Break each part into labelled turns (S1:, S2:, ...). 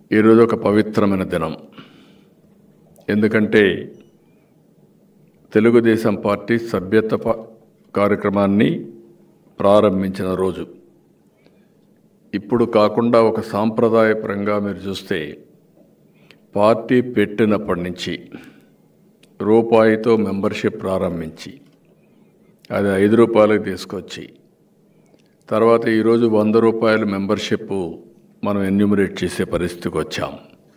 S1: ఈరోజు ఒక పవిత్రమైన దినం ఎందుకంటే తెలుగుదేశం పార్టీ సభ్యత్వ ప- కార్యక్రమాన్ని ప్రారంభించిన రోజు ఇప్పుడు కాకుండా ఒక సాంప్రదాయపరంగా మీరు చూస్తే పార్టీ పెట్టినప్పటి నుంచి రూపాయితో మెంబర్షిప్ ప్రారంభించి అది ఐదు రూపాయలకు తీసుకొచ్చి తర్వాత ఈరోజు వంద రూపాయల మెంబర్షిప్ మనం ఎన్యూమరేట్ చేసే పరిస్థితికి వచ్చాం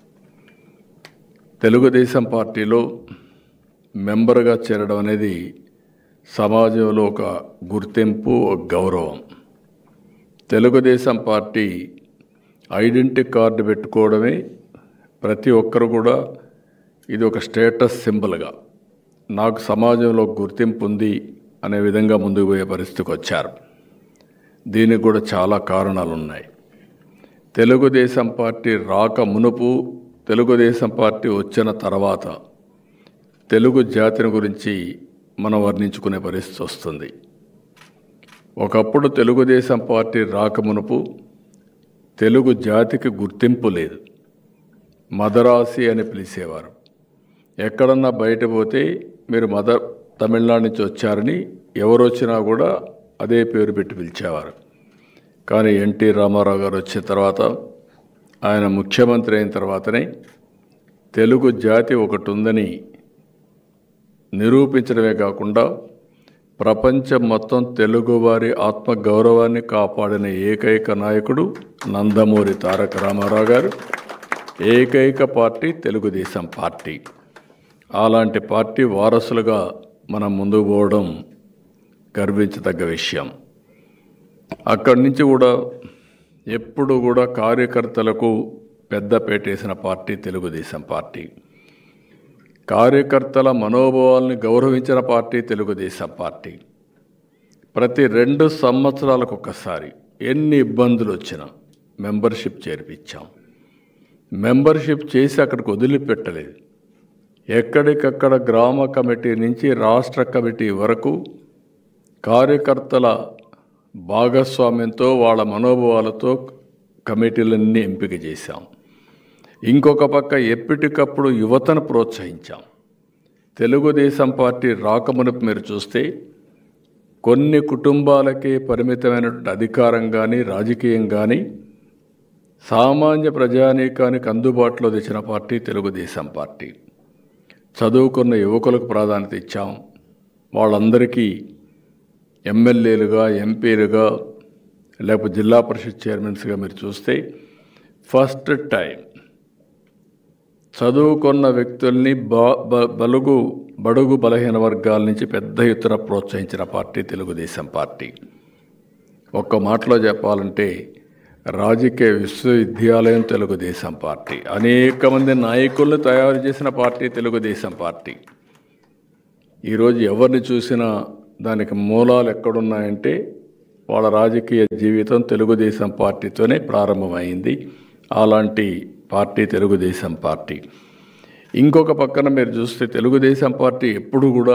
S1: తెలుగుదేశం పార్టీలో మెంబర్గా చేరడం అనేది సమాజంలో ఒక గుర్తింపు ఒక గౌరవం తెలుగుదేశం పార్టీ ఐడెంటిటీ కార్డు పెట్టుకోవడమే ప్రతి ఒక్కరు కూడా ఇది ఒక స్టేటస్ సింబల్గా నాకు సమాజంలో ఒక గుర్తింపు ఉంది అనే విధంగా ముందుకు పోయే పరిస్థితికి వచ్చారు దీనికి కూడా చాలా కారణాలు ఉన్నాయి తెలుగుదేశం పార్టీ రాక మునుపు తెలుగుదేశం పార్టీ వచ్చిన తర్వాత తెలుగు జాతిని గురించి మనం వర్ణించుకునే పరిస్థితి వస్తుంది ఒకప్పుడు తెలుగుదేశం పార్టీ రాక మునుపు తెలుగు జాతికి గుర్తింపు లేదు మదరాసి అని పిలిచేవారు ఎక్కడన్నా బయట పోతే మీరు మదర్ తమిళనాడు నుంచి వచ్చారని ఎవరు వచ్చినా కూడా అదే పేరు పెట్టి పిలిచేవారు కానీ ఎన్టీ రామారావు గారు వచ్చిన తర్వాత ఆయన ముఖ్యమంత్రి అయిన తర్వాతనే తెలుగు జాతి ఒకటి ఉందని నిరూపించడమే కాకుండా ప్రపంచం మొత్తం తెలుగువారి ఆత్మ గౌరవాన్ని కాపాడిన ఏకైక నాయకుడు నందమూరి తారక రామారావు గారు ఏకైక పార్టీ తెలుగుదేశం పార్టీ అలాంటి పార్టీ వారసులుగా మనం ముందుకు పోవడం గర్వించదగ్గ విషయం అక్కడి నుంచి కూడా ఎప్పుడు కూడా కార్యకర్తలకు పెద్దపేట వేసిన పార్టీ తెలుగుదేశం పార్టీ కార్యకర్తల మనోభావాల్ని గౌరవించిన పార్టీ తెలుగుదేశం పార్టీ ప్రతి రెండు సంవత్సరాలకు ఒక్కసారి ఎన్ని ఇబ్బందులు వచ్చినా మెంబర్షిప్ చేర్పించాం మెంబర్షిప్ చేసి అక్కడికి వదిలిపెట్టలేదు ఎక్కడికక్కడ గ్రామ కమిటీ నుంచి రాష్ట్ర కమిటీ వరకు కార్యకర్తల భాగస్వామ్యంతో వాళ్ళ మనోభావాలతో కమిటీలన్నీ ఎంపిక చేశాం ఇంకొక పక్క ఎప్పటికప్పుడు యువతను ప్రోత్సహించాం తెలుగుదేశం పార్టీ రాకమునుపు మీరు చూస్తే కొన్ని కుటుంబాలకే పరిమితమైనటువంటి అధికారం కానీ రాజకీయం కానీ సామాన్య ప్రజానీకానికి అందుబాటులో తెచ్చిన పార్టీ తెలుగుదేశం పార్టీ చదువుకున్న యువకులకు ప్రాధాన్యత ఇచ్చాం వాళ్ళందరికీ ఎమ్మెల్యేలుగా ఎంపీలుగా లేకపోతే జిల్లా పరిషత్ చైర్మన్స్గా మీరు చూస్తే ఫస్ట్ టైం చదువుకున్న వ్యక్తుల్ని బ బ- బలుగు బడుగు బలహీన వర్గాల నుంచి పెద్ద ఎత్తున ప్రోత్సహించిన పార్టీ తెలుగుదేశం పార్టీ ఒక్క మాటలో చెప్పాలంటే రాజకీయ విశ్వవిద్యాలయం తెలుగుదేశం పార్టీ అనేక మంది నాయకులను తయారు చేసిన పార్టీ తెలుగుదేశం పార్టీ ఈరోజు ఎవరిని చూసినా దానికి మూలాలు ఎక్కడున్నాయంటే వాళ్ళ రాజకీయ జీవితం తెలుగుదేశం పార్టీతోనే ప్రారంభమైంది అలాంటి పార్టీ తెలుగుదేశం పార్టీ ఇంకొక పక్కన మీరు చూస్తే తెలుగుదేశం పార్టీ ఎప్పుడు కూడా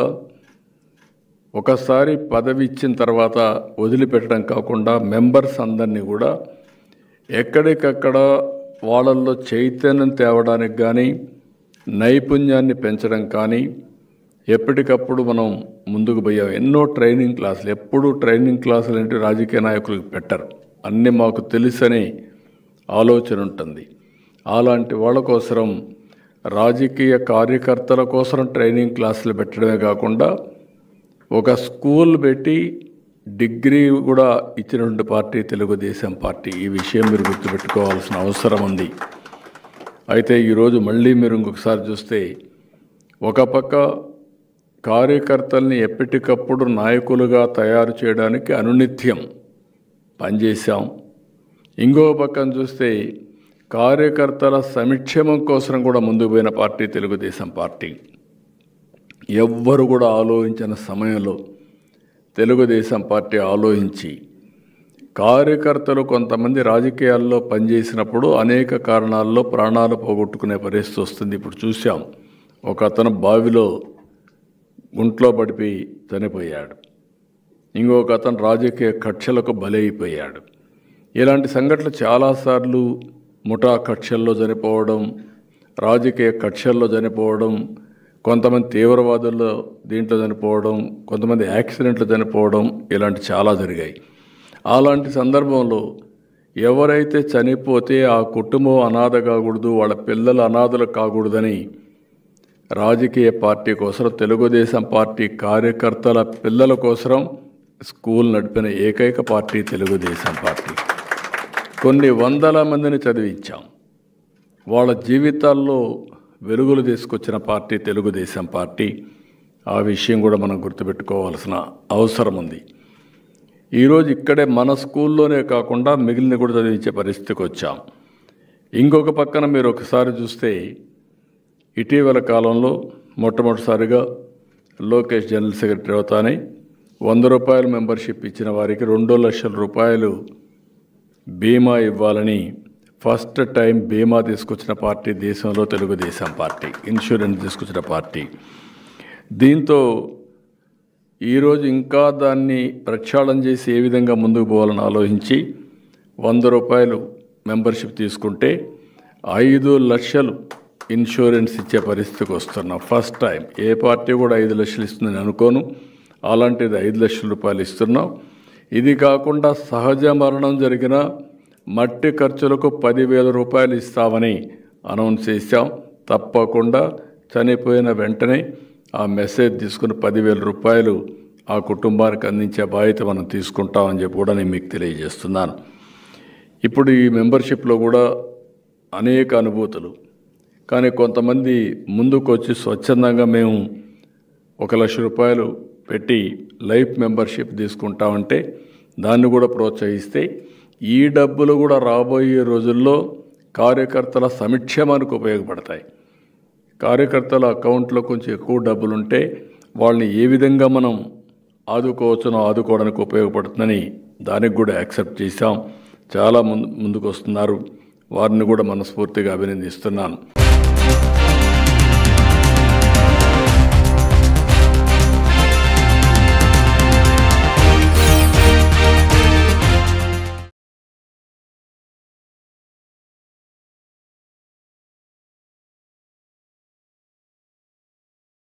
S1: ఒకసారి పదవి ఇచ్చిన తర్వాత వదిలిపెట్టడం కాకుండా మెంబర్స్ అందరినీ కూడా ఎక్కడికక్కడ వాళ్ళల్లో చైతన్యం తేవడానికి కానీ నైపుణ్యాన్ని పెంచడం కానీ ఎప్పటికప్పుడు మనం ముందుకు పోయాం ఎన్నో ట్రైనింగ్ క్లాసులు ఎప్పుడు ట్రైనింగ్ క్లాసులు అంటే రాజకీయ నాయకులకు పెట్టరు అన్నీ మాకు తెలుసనే ఆలోచన ఉంటుంది అలాంటి వాళ్ళ కోసం రాజకీయ కార్యకర్తల కోసం ట్రైనింగ్ క్లాసులు పెట్టడమే కాకుండా ఒక స్కూల్ పెట్టి డిగ్రీ కూడా ఇచ్చినటువంటి పార్టీ తెలుగుదేశం పార్టీ ఈ విషయం మీరు గుర్తుపెట్టుకోవాల్సిన అవసరం ఉంది అయితే ఈరోజు మళ్ళీ మీరు ఇంకొకసారి చూస్తే ఒక పక్క కార్యకర్తల్ని ఎప్పటికప్పుడు నాయకులుగా తయారు చేయడానికి అనునిత్యం పనిచేశాం ఇంకో పక్కన చూస్తే కార్యకర్తల సంక్షేమం కోసం కూడా ముందుకు పోయిన పార్టీ తెలుగుదేశం పార్టీ ఎవ్వరు కూడా ఆలోచించిన సమయంలో తెలుగుదేశం పార్టీ ఆలోచించి కార్యకర్తలు కొంతమంది రాజకీయాల్లో పనిచేసినప్పుడు అనేక కారణాల్లో ప్రాణాలు పోగొట్టుకునే పరిస్థితి వస్తుంది ఇప్పుడు చూసాం ఒక అతను బావిలో గుంట్లో పడిపోయి చనిపోయాడు ఇంకొక అతను రాజకీయ కక్షలకు బలైపోయాడు ఇలాంటి సంఘటనలు చాలాసార్లు ముఠా కక్షల్లో చనిపోవడం రాజకీయ కక్షల్లో చనిపోవడం కొంతమంది తీవ్రవాదుల్లో దీంట్లో చనిపోవడం కొంతమంది యాక్సిడెంట్లు చనిపోవడం ఇలాంటి చాలా జరిగాయి అలాంటి సందర్భంలో ఎవరైతే చనిపోతే ఆ కుటుంబం అనాథ కాకూడదు వాళ్ళ పిల్లలు అనాథలు కాకూడదని రాజకీయ పార్టీ కోసం తెలుగుదేశం పార్టీ కార్యకర్తల పిల్లల కోసం స్కూల్ నడిపిన ఏకైక పార్టీ తెలుగుదేశం పార్టీ కొన్ని వందల మందిని చదివించాం వాళ్ళ జీవితాల్లో వెలుగులు తీసుకొచ్చిన పార్టీ తెలుగుదేశం పార్టీ ఆ విషయం కూడా మనం గుర్తుపెట్టుకోవాల్సిన అవసరం ఉంది ఈరోజు ఇక్కడే మన స్కూల్లోనే కాకుండా మిగిలిన కూడా చదివించే పరిస్థితికి వచ్చాం ఇంకొక పక్కన మీరు ఒకసారి చూస్తే ఇటీవల కాలంలో మొట్టమొదటిసారిగా లోకేష్ జనరల్ సెక్రటరీ అవుతానే వంద రూపాయల మెంబర్షిప్ ఇచ్చిన వారికి రెండు లక్షల రూపాయలు బీమా ఇవ్వాలని ఫస్ట్ టైం బీమా తీసుకొచ్చిన పార్టీ దేశంలో తెలుగుదేశం పార్టీ ఇన్సూరెన్స్ తీసుకొచ్చిన పార్టీ దీంతో ఈరోజు ఇంకా దాన్ని ప్రక్షాళన చేసి ఏ విధంగా ముందుకు పోవాలని ఆలోచించి వంద రూపాయలు మెంబర్షిప్ తీసుకుంటే ఐదు లక్షలు ఇన్సూరెన్స్ ఇచ్చే పరిస్థితికి వస్తున్నాం ఫస్ట్ టైం ఏ పార్టీ కూడా ఐదు లక్షలు ఇస్తుందని అనుకోను అలాంటిది ఐదు లక్షల రూపాయలు ఇస్తున్నాం ఇది కాకుండా సహజ మరణం జరిగిన మట్టి ఖర్చులకు పదివేల రూపాయలు ఇస్తామని అనౌన్స్ చేశాం తప్పకుండా చనిపోయిన వెంటనే ఆ మెసేజ్ తీసుకుని పదివేల రూపాయలు ఆ కుటుంబానికి అందించే బాధ్యత మనం తీసుకుంటామని చెప్పి కూడా నేను మీకు తెలియజేస్తున్నాను ఇప్పుడు ఈ మెంబర్షిప్లో కూడా అనేక అనుభూతులు కానీ కొంతమంది ముందుకు వచ్చి స్వచ్ఛందంగా మేము ఒక లక్ష రూపాయలు పెట్టి లైఫ్ మెంబర్షిప్ తీసుకుంటామంటే దాన్ని కూడా ప్రోత్సహిస్తే ఈ డబ్బులు కూడా రాబోయే రోజుల్లో కార్యకర్తల సంక్షేమానికి ఉపయోగపడతాయి కార్యకర్తల అకౌంట్లో కొంచెం ఎక్కువ డబ్బులు ఉంటే వాళ్ళని ఏ విధంగా మనం ఆదుకోవచ్చునో ఆదుకోవడానికి ఉపయోగపడుతుందని దానికి కూడా యాక్సెప్ట్ చేశాం చాలా ముందు ముందుకు వస్తున్నారు వారిని కూడా మనస్ఫూర్తిగా అభినందిస్తున్నాను